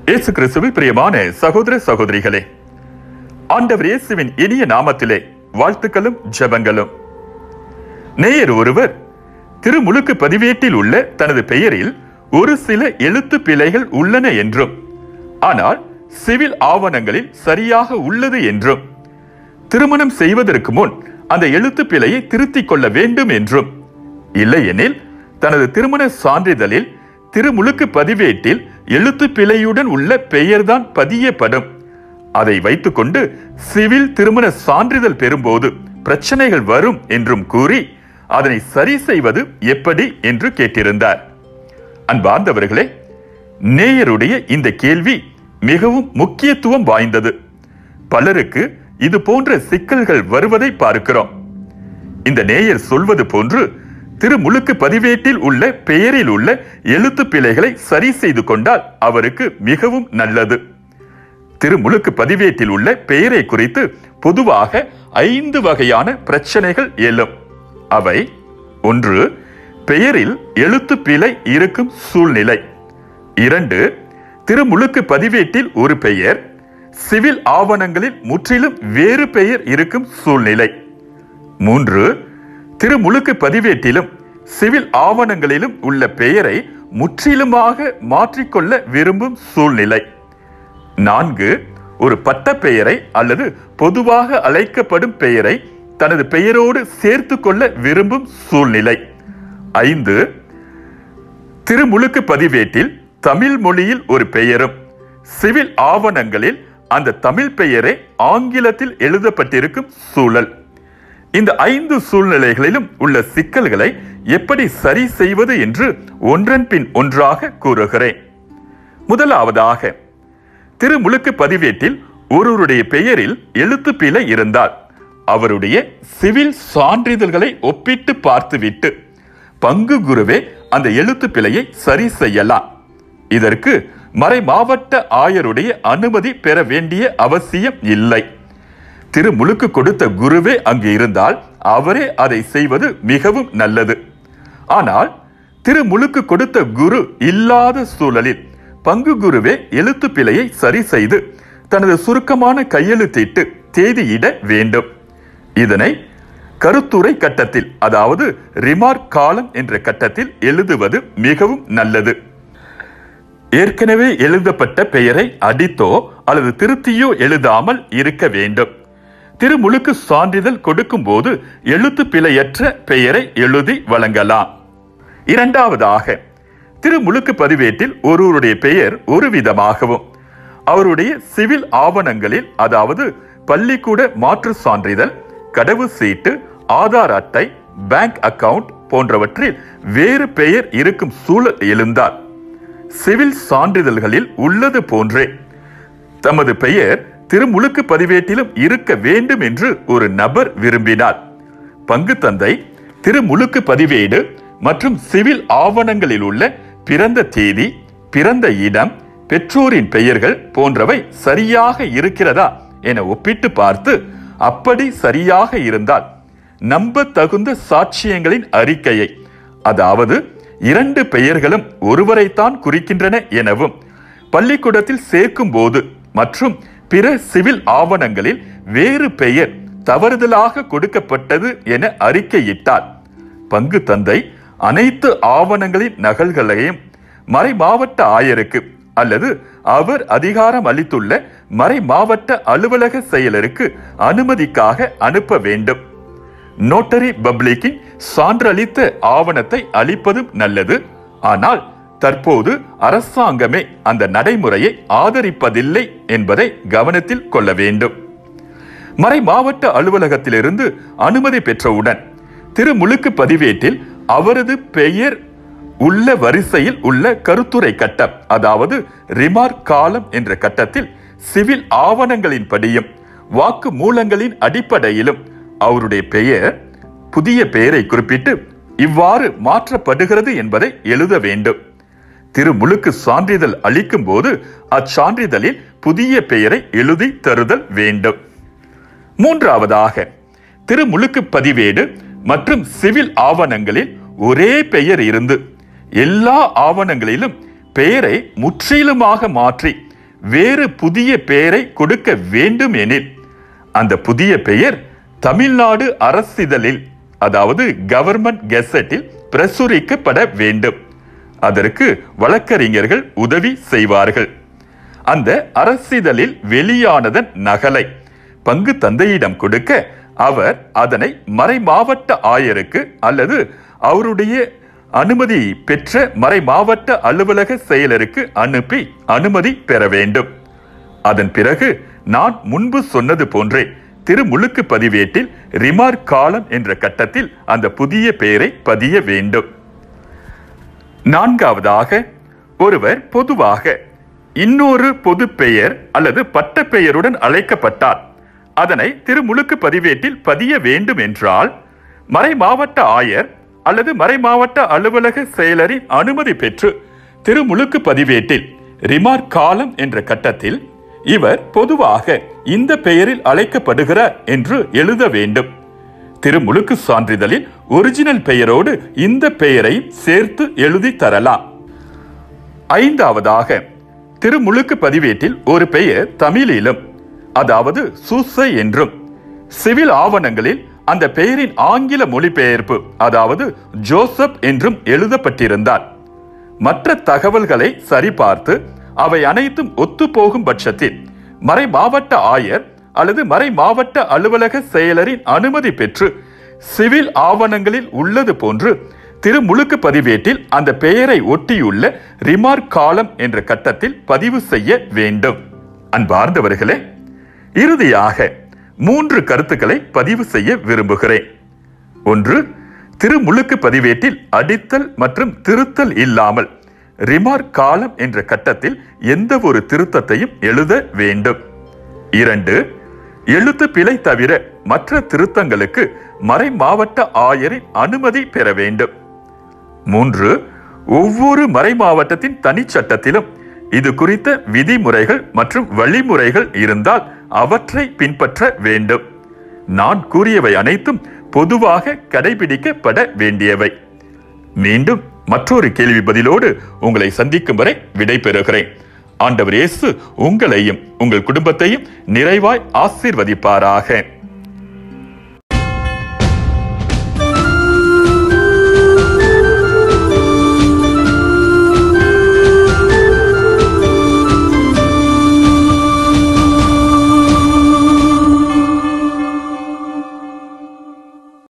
இயேசு கிறிஸ்துவில் பிரியமான சகோதர சகோதரிகளே ஆண்டவர் இயேசுவின் இனிய நாமத்திலே வாழ்த்துக்களும் ஜெபங்களும் நேயர் ஒருவர் திருமுழுக்கு பதிவேட்டில் உள்ள தனது பெயரில் ஒரு சில எழுத்து பிழைகள் உள்ளன என்றும் ஆனால் சிவில் ஆவணங்களில் சரியாக உள்ளது என்றும் திருமணம் செய்வதற்கு முன் அந்த எழுத்து பிழையை திருத்திக் கொள்ள வேண்டும் என்றும் இல்லையெனில் தனது திருமண சான்றிதழில் திருமுழுக்கு பதிவேட்டில் எழுத்து பிழையுடன் உள்ள பெயர்தான் பதியப்படும் அதை வைத்துக்கொண்டு சிவில் திருமண சான்றிதழ் பெறும்போது பிரச்சனைகள் வரும் என்றும் கூறி அதனை சரி செய்வது எப்படி என்று கேட்டிருந்தார் அன்பார்ந்தவர்களே நேயருடைய இந்த கேள்வி மிகவும் முக்கியத்துவம் வாய்ந்தது பலருக்கு இது போன்ற சிக்கல்கள் வருவதை பார்க்கிறோம் இந்த நேயர் சொல்வது போன்று திருமுழுக்கு பதிவேட்டில் உள்ள பெயரில் உள்ள எழுத்து பிழைகளை சரி செய்து கொண்டால் அவருக்கு மிகவும் நல்லது திருமுழுக்கு பதிவேட்டில் உள்ள பெயரை குறித்து பொதுவாக ஐந்து வகையான பிரச்சனைகள் எழும் அவை ஒன்று பெயரில் எழுத்து பிழை இருக்கும் சூழ்நிலை இரண்டு திருமுழுக்கு பதிவேட்டில் ஒரு பெயர் சிவில் ஆவணங்களில் முற்றிலும் வேறு பெயர் இருக்கும் சூழ்நிலை மூன்று திருமுழுக்கு பதிவேட்டிலும் சிவில் ஆவணங்களிலும் உள்ள பெயரை முற்றிலுமாக மாற்றிக்கொள்ள விரும்பும் சூழ்நிலை நான்கு ஒரு பட்ட பெயரை அல்லது பொதுவாக அழைக்கப்படும் பெயரை தனது பெயரோடு சேர்த்து கொள்ள விரும்பும் சூழ்நிலை ஐந்து திருமுழுக்கு பதிவேட்டில் தமிழ் மொழியில் ஒரு பெயரும் சிவில் ஆவணங்களில் அந்த தமிழ் பெயரே ஆங்கிலத்தில் எழுதப்பட்டிருக்கும் சூழல் இந்த ஐந்து சூழ்நிலைகளிலும் உள்ள சிக்கல்களை எப்படி சரி செய்வது என்று ஒன்றன் பின் ஒன்றாக கூறுகிறேன் முதலாவதாக திருமுழுக்கு பதிவேட்டில் ஒருவருடைய பெயரில் எழுத்து பிழை இருந்தால் அவருடைய சிவில் சான்றிதழ்களை ஒப்பிட்டு பார்த்துவிட்டு பங்கு குருவே அந்த எழுத்து பிழையை சரி செய்யலாம் இதற்கு மறை மாவட்ட ஆயருடைய அனுமதி பெற வேண்டிய அவசியம் இல்லை திருமுழுக்கு கொடுத்த குருவே அங்கு இருந்தால் அவரே அதை செய்வது மிகவும் நல்லது ஆனால் திருமுழுக்கு கொடுத்த குரு இல்லாத சூழலில் பங்கு குருவே எழுத்து பிழையை சரி செய்து தனது சுருக்கமான கையெழுத்திட்டு தேதியிட வேண்டும் இதனை கருத்துரை கட்டத்தில் அதாவது ரிமார்க் காலம் என்ற கட்டத்தில் எழுதுவது மிகவும் நல்லது ஏற்கனவே எழுதப்பட்ட பெயரை அடித்தோ அல்லது திருத்தியோ எழுதாமல் இருக்க வேண்டும் திருமுழுக்கு சான்றிதழ் கொடுக்கும் போது எழுத்து பிழையற்ற பெயரை எழுதி வழங்கலாம் இரண்டாவதாக திருமுழுக்கு பதிவேட்டில் ஒருவருடைய பெயர் ஒரு விதமாகவும் அவருடைய சிவில் ஆவணங்களில் அதாவது பள்ளிக்கூட மாற்று சான்றிதழ் கடவு சீட்டு ஆதார் அட்டை பேங்க் அக்கவுண்ட் போன்றவற்றில் வேறு பெயர் இருக்கும் சூழல் எழுந்தால் சிவில் சான்றிதழ்களில் உள்ளது போன்றே தமது பெயர் திருமுழுக்கு பதிவேட்டிலும் இருக்க வேண்டும் என்று ஒரு நபர் விரும்பினார் பங்கு தந்தை திருமுழுக்கு பதிவேடு மற்றும் சிவில் ஆவணங்களில் உள்ள பிறந்த தேதி பிறந்த இடம் பெற்றோரின் பெயர்கள் போன்றவை சரியாக இருக்கிறதா என ஒப்பிட்டு பார்த்து அப்படி சரியாக இருந்தால் நம்ப தகுந்த சாட்சியங்களின் அறிக்கையை அதாவது இரண்டு பெயர்களும் ஒருவரைத்தான் குறிக்கின்றன எனவும் பள்ளிக்கூடத்தில் சேர்க்கும் போது மற்றும் பிற சிவில் ஆவணங்களில் வேறு பெயர் தவறுதலாக கொடுக்கப்பட்டது என அறிக்கையிட்டார் பங்கு தந்தை அனைத்து ஆவணங்களின் நகல்களையும் மறை மாவட்ட ஆயருக்கு அல்லது அவர் அதிகாரம் அளித்துள்ள மறை மாவட்ட அலுவலக செயலருக்கு அனுமதிக்காக அனுப்ப வேண்டும் நோட்டரி பப்ளிக்கின் சான்றளித்த ஆவணத்தை அளிப்பதும் நல்லது ஆனால் தற்போது அரசாங்கமே அந்த நடைமுறையை ஆதரிப்பதில்லை என்பதை கவனத்தில் கொள்ள வேண்டும் மறை மாவட்ட அலுவலகத்திலிருந்து அனுமதி பெற்றவுடன் திருமுழுக்கு பதிவேட்டில் அவரது பெயர் உள்ள வரிசையில் உள்ள கருத்துரை கட்டம் அதாவது ரிமார்க் காலம் என்ற கட்டத்தில் சிவில் ஆவணங்களின் படியும் வாக்கு மூலங்களின் அடிப்படையிலும் அவருடைய பெயர் புதிய பெயரை குறிப்பிட்டு இவ்வாறு மாற்றப்படுகிறது என்பதை எழுத வேண்டும் திருமுழுக்கு சான்றிதழ் அளிக்கும் போது அச்சான்றிதழில் புதிய பெயரை எழுதி தருதல் வேண்டும் மூன்றாவதாக திருமுழுக்கு பதிவேடு மற்றும் சிவில் ஆவணங்களில் ஒரே பெயர் இருந்து எல்லா ஆவணங்களிலும் பெயரை முற்றிலுமாக மாற்றி வேறு புதிய பெயரை கொடுக்க வேண்டும் எனில் அந்த புதிய பெயர் தமிழ்நாடு அரசிதழில் அதாவது கவர்மெண்ட் கெசட்டில் பிரசுரிக்கப்பட வேண்டும் அதற்கு வழக்கறிஞர்கள் உதவி செய்வார்கள் அந்த அரசிதழில் வெளியானதன் நகலை பங்கு தந்தையிடம் கொடுக்க அவர் அதனை மறைமாவட்ட ஆயருக்கு அல்லது அவருடைய அனுமதி பெற்ற மறைமாவட்ட அலுவலக செயலருக்கு அனுப்பி அனுமதி பெற வேண்டும் அதன் பிறகு நான் முன்பு சொன்னது போன்றே திருமுழுக்கு பதிவேட்டில் ரிமார்க் காலம் என்ற கட்டத்தில் அந்த புதிய பெயரை பதிய வேண்டும் நான்காவதாக ஒருவர் பொதுவாக இன்னொரு பொது பெயர் அல்லது பட்ட பெயருடன் அழைக்கப்பட்டால் அதனை திருமுழுக்கு பதிவேட்டில் பதிய வேண்டும் என்றால் மறைமாவட்ட ஆயர் அல்லது மறைமாவட்ட அலுவலக செயலரின் அனுமதி பெற்று திருமுழுக்கு பதிவேட்டில் ரிமார்க் காலம் என்ற கட்டத்தில் இவர் பொதுவாக இந்த பெயரில் அழைக்கப்படுகிறார் என்று எழுத வேண்டும் திருமுழுக்கு சான்றிதழில் ஒரிஜினல் பெயரோடு இந்த பெயரை சேர்த்து எழுதி தரலாம் ஐந்தாவதாக திருமுழுக்கு பதிவேட்டில் ஒரு பெயர் தமிழிலும் அதாவது சூசை என்றும் சிவில் ஆவணங்களில் அந்த பெயரின் ஆங்கில மொழிபெயர்ப்பு அதாவது ஜோசப் என்றும் எழுதப்பட்டிருந்தால் மற்ற தகவல்களை சரிபார்த்து அவை அனைத்தும் ஒத்துப்போகும் பட்சத்தில் மறை மாவட்ட ஆயர் அல்லது மறை மாவட்ட அலுவலக செயலரின் அனுமதி பெற்று சிவில் ஆவணங்களில் உள்ளது போன்று திருமுழுக்கு பதிவேட்டில் அந்த பெயரை ஒட்டியுள்ள ரிமார்க் காலம் என்ற கட்டத்தில் பதிவு செய்ய வேண்டும் அன்பார்ந்தவர்களே இறுதியாக மூன்று கருத்துக்களை பதிவு செய்ய விரும்புகிறேன் ஒன்று திருமுழுக்கு பதிவேட்டில் அடித்தல் மற்றும் திருத்தல் இல்லாமல் ரிமார்க் காலம் என்ற கட்டத்தில் எந்த ஒரு திருத்தத்தையும் எழுத வேண்டும் இரண்டு எழுத்து பிழை தவிர மற்ற திருத்தங்களுக்கு மறை மாவட்ட ஆயரின் அனுமதி பெற வேண்டும் மூன்று ஒவ்வொரு மறை மாவட்டத்தின் தனிச்சட்டத்திலும் இது குறித்த விதிமுறைகள் மற்றும் வழிமுறைகள் இருந்தால் அவற்றை பின்பற்ற வேண்டும் நான் கூறியவை அனைத்தும் பொதுவாக கடைபிடிக்கப்பட வேண்டியவை மீண்டும் மற்றொரு கேள்வி பதிலோடு உங்களை சந்திக்கும் வரை விடைபெறுகிறேன் ஆண்டவர் இயேசு உங்களையும் உங்கள் குடும்பத்தையும் நிறைவாய் ஆசீர்வதிப்பாராக